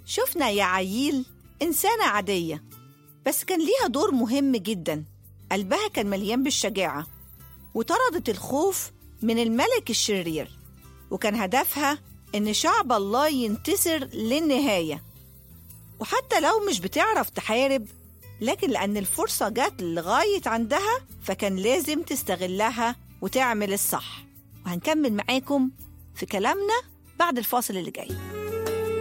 شفنا يعاييل إنسانة عادية بس كان ليها دور مهم جدا قلبها كان مليان بالشجاعة وطردت الخوف من الملك الشرير وكان هدفها إن شعب الله ينتصر للنهاية وحتى لو مش بتعرف تحارب لكن لأن الفرصة جت لغاية عندها فكان لازم تستغلها وتعمل الصح وهنكمل معاكم في كلامنا بعد الفاصل اللي جاي